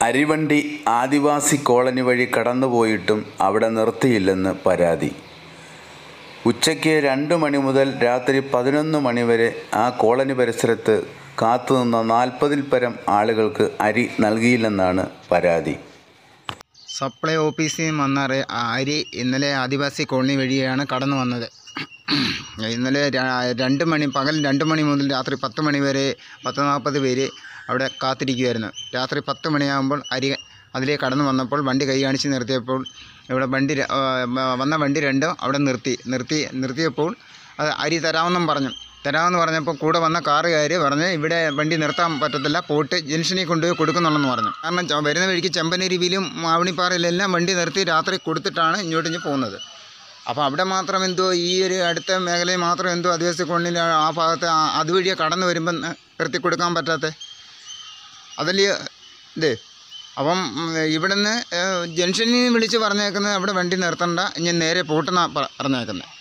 അരിവണ്ടി ആദിവാസി colony വഴി കടന്നുപോയിട്ടും അവിടെ നിർത്തിയില്ലെന്ന് പരാതി ഉച്ചയ്ക്ക് രണ്ട് മണി മുതൽ രാത്രി പതിനൊന്ന് മണി വരെ ആ കോളനി പരിസരത്ത് കാത്തുനിന്ന നാൽപ്പതിൽ പരം ആളുകൾക്ക് അരി നൽകിയില്ലെന്നാണ് പരാതി സപ്ലൈ ഓഫീസിൽ നിന്ന് വന്ന റെ- ആ അരി ഇന്നലെ ആദിവാസി കോളനി വഴിയാണ് കടന്നു വന്നത് ഇന്നലെ ര- രണ്ട് മണി പകൽ രണ്ട് മണി മുതൽ രാത്രി പത്ത് മണി വരെ പത്ത് നാൽപ്പത് പേര് അവിടെ കാത്തിരിക്കുമായിരുന്നു രാത്രി പത്ത് മണിയാകുമ്പോൾ അരി അതിലേക്ക് കടന്നു വന്നപ്പോൾ വണ്ടി കൈ കാണിച്ച് നിർത്തിയപ്പോൾ ഇവിടെ വണ്ടി ര- ആ, വന്ന വണ്ടി രണ്ടും അവിടെ നിർത്തി നിർത്തി നിർത്തിയപ്പോൾ അത് അരി തരാമെന്നും പറഞ്ഞു തരാമെന്ന് പറഞ്ഞപ്പോൾ കൂടെ വന്ന കാറുകാർ പറഞ്ഞ് ഇവിടെ വണ്ടി നിർത്താൻ പറ്റത്തില്ല പോട്ട് ജംഗ്ഷനിൽ കൊണ്ടുപോയി കൊടുക്കുന്നുള്ളെന്ന് പറഞ്ഞു കാരണം ച- വരുന്ന വഴിക്ക് ചെമ്പനരുവിയിലും മാവണിപ്പാറയിലെല്ലാം വണ്ടി നിർത്തി രാത്രി കൊടുത്തിട്ടാണ് ഇങ്ങോട്ട് ഇഞ്ഞ് പോകുന്നത് അപ്പോൾ അവിടെ മാത്രം എന്തോ ഈ ഒരു അടുത്ത മേഖലയിൽ മാത്രം എന്തോ ആദിവാസി കോളനിയിൽ ആ ഭാഗത്ത് ആ- അതുവഴിയെ കടന്നു വരുമ്പം നിർത്തി കൊടുക്കാൻ പറ്റാത്ത അതല്ലേ ഇത് അപ്പം ഉം, ഇവിടുന്ന് ഏഹ്, ജംഗ്ഷനിൽ നിന്ന് വിളിച്ച് പറഞ്ഞേക്കുന്നത് അവിടെ വണ്ടി നിർത്തണ്ട ഇനി നേരെ പോട്ടെന്നാണ് പറഞ്ഞേക്കുന്നത്